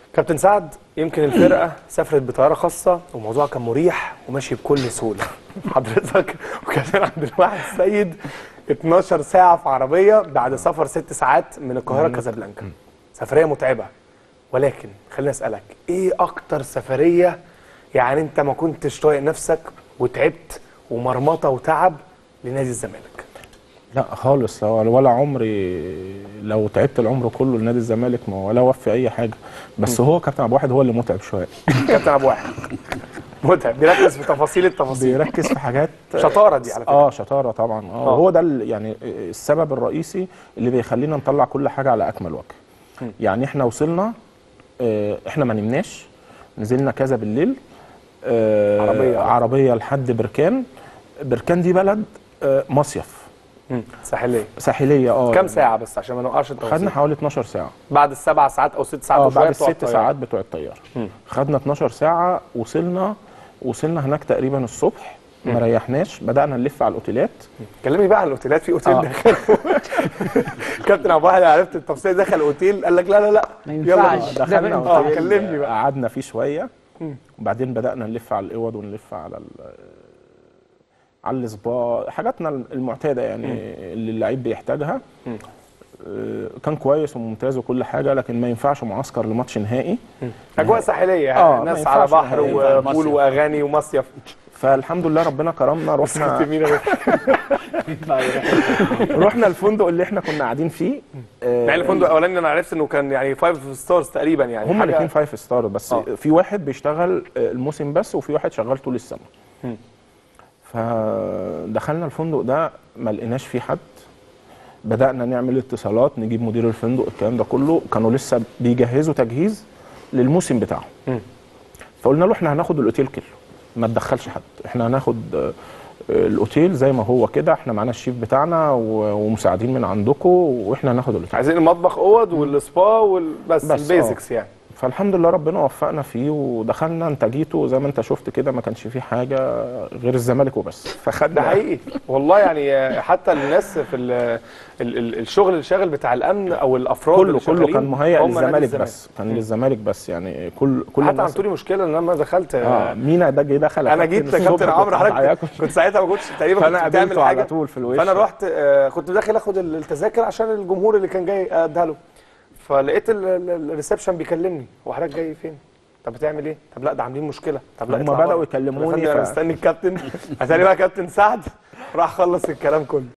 كابتن سعد يمكن الفرقه سافرت بطياره خاصه والموضوع كان مريح وماشي بكل سهوله حضرتك وكابتن عبد الواحد السيد 12 ساعه في عربيه بعد سفر ست ساعات من القاهره كازابلانكا سفريه متعبه ولكن خليني اسالك ايه اكتر سفريه يعني انت ما كنتش طايق نفسك وتعبت ومرمطه وتعب لنادي الزمالك لا خالص هو ولا عمري لو تعبت العمر كله لنادي الزمالك ما ولا وفي اي حاجه بس هو كابتن ابو واحد هو اللي متعب شويه كابتن ابو واحد متعب بيركز في تفاصيل التفاصيل بيركز في حاجات شطاره دي على فكره اه شطاره طبعا اه آه. هو ده ال- يعني السبب الرئيسي اللي بيخلينا نطلع كل حاجه على اكمل وجه يعني احنا وصلنا آه، احنا ما نمناش نزلنا كذا بالليل آه، عربية. عربيه لحد بركان بركان دي بلد آه، مصيف مم. ساحليه ساحليه اه كام ساعه بس عشان ما نوقعش خدنا التفاصيل حوالي 12 ساعه بعد السبع ساعات او ست ساعات اه وشوية بعد بتوع الست الطيارة. ساعات بتوع الطياره خدنا 12 ساعه وصلنا وصلنا هناك تقريبا الصبح ما ريحناش بدانا نلف على الاوتيلات كلمني بقى عن الاوتيلات في اوتيل آه. دخل كابتن ابو واحد عرفت التفصيل دخل اوتيل قال لك لا لا لا ما يلا ينفعش. بينا. دخلنا اه أوتيل، كلمني بقى قعدنا فيه شويه وبعدين بدانا نلف على الاوض ونلف على ال- على السبا حاجاتنا المعتاده يعني اللي اللعيب بيحتاجها آه، كان كويس وممتاز وكل حاجه لكن ما ينفعش معسكر لماتش نهائي اجواء ساحليه يعني آه، ما ناس على ينفعش بحر نهائي. وبول مصيف. واغاني ومصيف فالحمد لله ربنا كرمنا كنت رحنا مين يا باشا؟ رحنا الفندق اللي احنا كنا قاعدين فيه آه، يعني الفندق الاولاني انا عرفت انه كان يعني فايف ستارز تقريبا يعني هما حاجة- الاثنين فايف ستار بس آه. في واحد بيشتغل آه، الموسم بس وفي واحد شغال طول السنه مم. فدخلنا الفندق ده ما لقيناش فيه حد بدأنا نعمل اتصالات نجيب مدير الفندق الكلام ده كله كانوا لسه بيجهزوا تجهيز للموسم بتاعهم مم. فقلنا له احنا هناخد الاوتيل كله ما تدخلش حد احنا هناخد آه، الاوتيل زي ما هو كده احنا معانا الشيف بتاعنا و- ومساعدين من عندكم واحنا هناخد الاوتيل عايزين المطبخ اوض والسبا والبس بس، البيزكس يعني فالحمد لله ربنا وفقنا فيه ودخلنا انت جيته زي ما انت شفت كده ما كانش فيه حاجه غير الزمالك وبس فخدنا ده حقيقي والله يعني حتى الناس في ال ال ال الشغل الشاغل بتاع الامن او الافراد كله اللي كله شغالين كان مهيأ هم نادي للزمالك بس كان مم. للزمالك بس يعني كل كل حتى الناس عملتوا لي مشكله ان انا دخلت اه مينا ده جه دخل انا جيت الصبح كابتن كنت عمرو حضرتك هعيط. كنت ساعتها ما كنتش تقريبا فانا كنت بتعمل قابلته على حاجه طول في الوش فانا رحت آه، كنت داخل اخد ال- التذاكر عشان الجمهور اللي كان جاي اديها له فلقيت ال- ال- الريسبشن بيكلمني هو حضرتك جاي فين؟ طب بتعمل ايه؟ طب لا ده عاملين مشكله طب لا هم اطلع بدأوا بره. يكلموني طب يا فندم انا ف- مستني الكابتن اتاري بقى كابتن سعد راح خلص الكلام كله